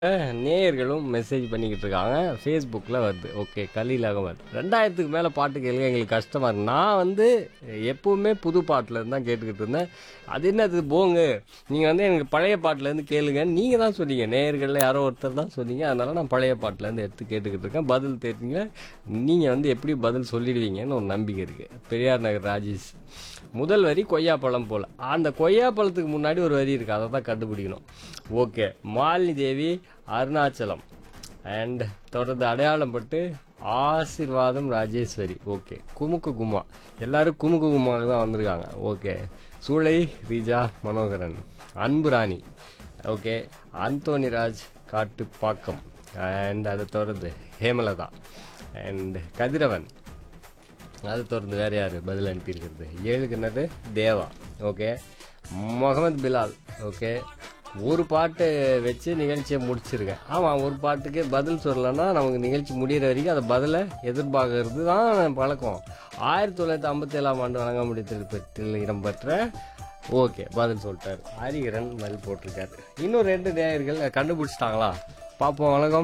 நேயர்களும் மெசேஜ் பண்ணிக்கிட்டு இருக்காங்க ஃபேஸ்புக்கில் வருது ஓகே கலீல் அகமது ரெண்டாயிரத்துக்கு மேலே பாட்டு கேளுங்க எங்களுக்கு கஷ்டமாக இருக்கு நான் வந்து எப்போவுமே புது பாட்டில் தான் கேட்டுக்கிட்டு இருந்தேன் அது என்னது போங்க நீங்கள் வந்து எனக்கு பழைய பாட்டிலேருந்து கேளுங்க நீங்கள் தான் சொன்னீங்க நேயர்களில் யாரோ ஒருத்தர் தான் சொன்னீங்க அதனால் நான் பழைய பாட்டிலேருந்து எடுத்து கேட்டுக்கிட்டு இருக்கேன் பதில் தெரிஞ்சுங்க நீங்கள் வந்து எப்படி பதில் சொல்லிடுவீங்கன்னு ஒரு நம்பிக்கை இருக்குது பெரியார் நகர் ராஜேஷ் முதல் வரி கொய்யாப்பழம் போல் அந்த கொய்யாப்பழத்துக்கு முன்னாடி ஒரு வரி இருக்குது அதை தான் கண்டுபிடிக்கணும் ஓகே மாலினி தேவி அருணாச்சலம் அண்ட் தொடர்ந்து அடையாளம் பட்டு ஆசிர்வாதம் ராஜேஸ்வரி ஓகே குமுக்கு குமா எல்லாரும் குமுக்கு குமாவுக்கு தான் வந்திருக்காங்க ஓகே சூளை ரீஜா மனோகரன் அன்பு ராணி ஓகே அந்தோனிராஜ் காட்டுப்பாக்கம் அண்ட் அதை தொடர்ந்து ஹேமலதா அண்ட் கதிரவன் அது தொடர்ந்து வேற யார் பதில் அனுப்பியிருக்கிறது ஏழுக்கு என்னது தேவா ஓகே முகமது பிலால் ஓகே ஒரு பாட்டு வச்சு நிகழ்ச்சியை முடிச்சிருக்கேன் ஆமாம் ஒரு பாட்டுக்கு பதில் சொல்லலைன்னா நமக்கு நிகழ்ச்சி முடிகிற வரைக்கும் அதை பதிலை எதிர்பார்க்கறது தான் பழக்கம் ஆயிரத்தி தொள்ளாயிரத்தி ஐம்பத்தி ஏழாம் ஆண்டு வழங்காமுடி திருப்பத்தில் இடம்பெற்ற ஓகே பதில் சொல்லிட்டாரு ஹரிகரன் பதில் போட்டிருக்காரு இன்னும் ரெண்டு நேயர்கள் கண்டுபிடிச்சிட்டாங்களா பார்ப்போம் வணக்கம்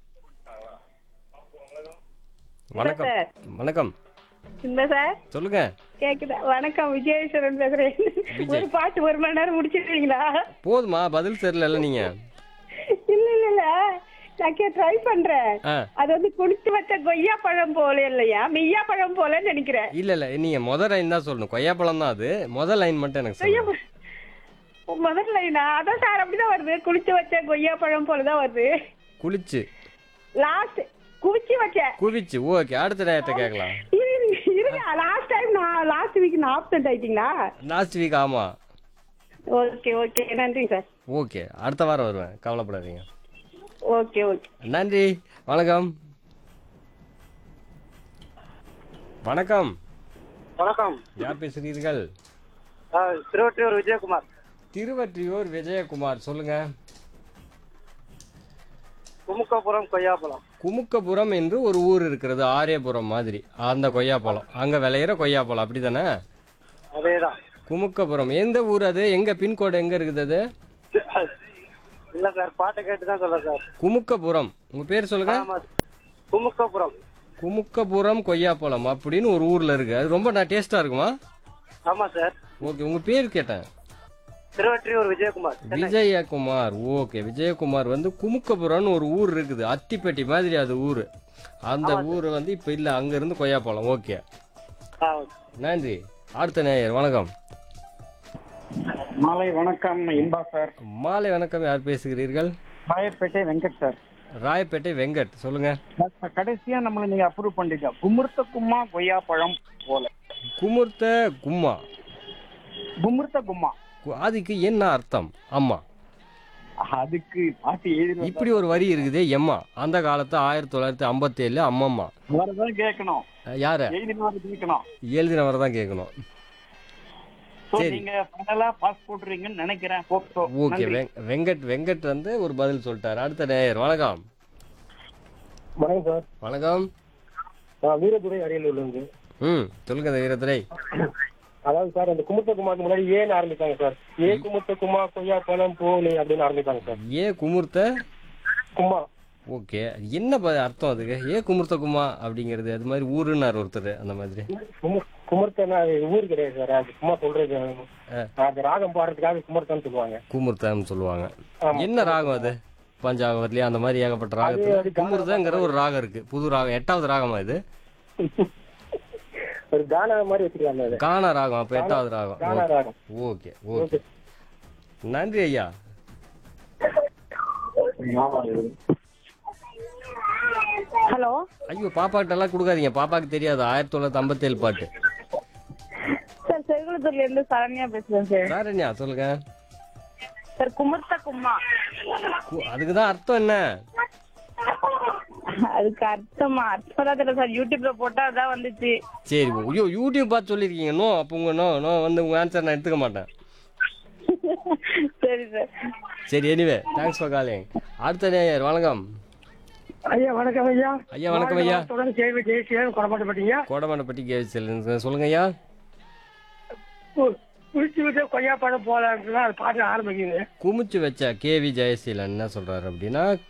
வணக்கம் வணக்கம் இந்த சார் சொல்லுங்க கேக்குதா வணக்கம் விஜயேஸ்வரன் பேசுறேன் ஒரு பாட்டு ஒரு மணி நேரம் முடிச்சிருக்கீங்களா போதுமா பதில் தெரியல நீங்க இல்ல இல்ல இல்ல நான் ட்ரை பண்றேன் ஆ அது வந்து குடிச்சு வச்ச கொய்யா பழம் போல இல்லையா மெய்யா பழம் போலன்னு நினைக்கிறேன் இல்ல இல்ல நீங்க முதல் லைன் தான் சொல்லணும் கொய்யாப்பழம் தான் அது முதல் லைன் மட்டும் எனக்கு கொய்யா சொல்லுங்க பழம். முதல்ல லைனா அதான் சார் அப்படிதான் வருது குளிச்சு வச்ச கொய்யா பழம் போலதான் வருது குளிச்சு லாஸ்ட் குவிச்சு வச்சேன் குவிச்சு ஓகே அடுத்த நேரத்தை கேட்கலாம் இரு- இரு- இருங்க லாஸ்ட் டைம் நான் லாஸ்ட் வீக் நான் ஆப்சென்ட் ஆயிட்டீங்களா லாஸ்ட் வீக் ஆமா ஓகே ஓகே நன்றி சார் ஓகே அடுத்த வாரம் வருவேன் கவலைப்படாதீங்க ஓகே ஓகே நன்றி வணக்கம் வணக்கம் வணக்கம் யார் பேசுகிறீர்கள் ஆ, திருவொற்றியூர் விஜயகுமார் திருவற்றியூர் விஜயகுமார் சொல்லுங்க குமுக்கபுரம் கொய்யாப்பழம் குமுக்கபுரம் என்று ஒரு ஊர் இருக்கிறது ஆரியபுரம் மாதிரி அந்த கொய்யாப்பழம் அங்க விளையிற கொய்யாப்பழம் அப்படிதானே அதேதான் குமுக்கபுரம் எந்த ஊர் அது எங்க பின்கோடு எங்க இருக்குது அது இல்ல சார் பாட்டை கேட்டு தான் சொல்ல சார் குமுக்கபுரம் உங்க பேர் சொல்லுங்க ஆமா குமுக்கபுரம் குமுக்கபுரம் கொய்யாப்பழம் அப்படின்னு ஒரு ஊர்ல இருக்கு அது ரொம்ப நான் டேஸ்டா இருக்குமா ஆமா சார் ஓகே உங்க பேர் கேட்டேன் திருவொற்றியூர் விஜயகுமார் சென்னை விஜயகுமார் ஓகே விஜயகுமார் வந்து குமுக்கபுரம்னு ஒரு ஊர் இருக்குது அத்திப்பட்டி மாதிரி அது ஊர் அந்த ஊர் வந்து இப்ப இல்ல அங்க இருந்து கொய்யாப்பழம் ஓகே ஆ, நன்றி அடுத்த நேயர் வணக்கம் மாலை வணக்கம் இன்பா சார் மாலை வணக்கம் யார் பேசுகிறீர்கள் ராயப்பேட்டை வெங்கட் சார் ராயப்பேட்டை வெங்கட் சொல்லுங்க சார், கடைசியா நம்மள நீங்க அப்ரூவ் பண்ணிட்டீங்க குமுர்த்த கும்மா கொய்யா பழம் போல குமுர்த்த கும்மா குமுர்த்த கும்மா கு- அதுக்கு என்ன அர்த்தம் அம்மா அதுக்கு பாட்டு எழுதி இப்படி ஒரு வரி இருக்குது எம்மா அந்த காலத்து ஆயிரத்தி தொள்ளாயிரத்தி ஐம்பத்தி ஏழு அம்மம்மா வரதான் கேட்கணும் அஹ் யார எழுதினவரை கேட்கணும் எழுதினவரை தான் கேட்கணும் சோ சரி. நீங்க ஃபைனலா பாஸ் போட்டுறீங்கன்னு நினைக்கிறேன் hope so. ஓகே நன்றி. வெங்- வெங்கட் வெங்கட் வந்து ஒரு பதில் சொல்லிட்டாரு அடுத்த நேயர் வணக்கம் வணக்கம் சார் வணக்கம் நான் வீரதுரை அரியலூர்ல இருந்து ம் சொல்லுங்க இந்த வீரத்துறை அதாவது சார் அந்த குமுத்த குமாருக்கு முன்னாடி ஏன்னு ஆரம்பிச்சாங்க சார் ஏ குமுத்த குமா கொய்யா பழம் பூனி அப்படின்னு ஆரம்பிச்சாங்க சார் ஏ குமுர்த்த குமா ஓகே என்ன ப- அர்த்தம் அதுக்கு ஏ குமுர்த்த குமா அப்படிங்கிறது அது மாதிரி ஊருன்னார் ஒருத்தர் அந்த மாதிரி குமு- குமுர்த்தனா அது ஊர் கிடையாது சார் அது சும்மா சொல்றது அது ராகம் பாடுறதுக்காக குமர்த்தன்னு சொல்லுவாங்க குமுர்த்தம்னு சொல்லுவாங்க ஆமா. என்ன ராகம் அது பஞ்சாங்கவர்லயே அந்த மாதிரி ஏகப்பட்ட ராகத்துல அது குமுர்த்தங்கிற ஒரு ராகம் இருக்கு புது ராகம் எட்டாவது ராகமா இது ஒரு கானா மாதிரி வச்சுக்கலாம் அது கானா ராகம் அப்ப எட்டாவது ராகம் கானா ராகம் ஓகே ஓகே நன்றி ஐயா ஹலோ ஐயோ பாப்பாக்கிட்ட எல்லாம் கொடுக்காதீங்க பாப்பாக்கு தெரியாது ஆயிரத்தி தொள்ளாயிரத்தி ஐம்பத்தி ஏழு பாட்டு சார் செகுலத்தூர்ல இருந்து சரண்யா பேசுறேன் சார் சாரண்யா சொல்லுங்க சார் குமுர்த்த கும்மா கு- அதுக்குதான் அர்த்தம் என்ன அதுக்கு அர்த்தமா அர்த்தம் தான் தெரியல சார் யூடியூப்ல போட்டா அதான் வந்துச்சு சரி ஐயோ யூடியூப் பார்த்து சொல்லியிருக்கீங்க நோ அப்போ உங்க நோ நோ வந்து உங்க ஆன்சர் நான் எடுத்துக்க மாட்டேன் சரி சார் சரி எனிவே தேங்க்ஸ் ஃபார் காலிங் அடுத்த நேயர் வணக்கம் ஐயா வணக்கம் ஐயா ஐயா வணக்கம் ஐயா தொடர்ந்து கேள்வி ஜெயிச்சு கொடமாட்டப்பட்டீங்க கோடமண்டப்பட்டி கேவிச்சல் சொல்லுங்க ஐயா குளிச்சு விட்டு கொய்யா பழம் போல அது பாட்டு ஆரம்பிக்குது குமிச்சு வச்ச கேவி ஜெயசீலன் என்ன சொல்றாரு அப்படின்னா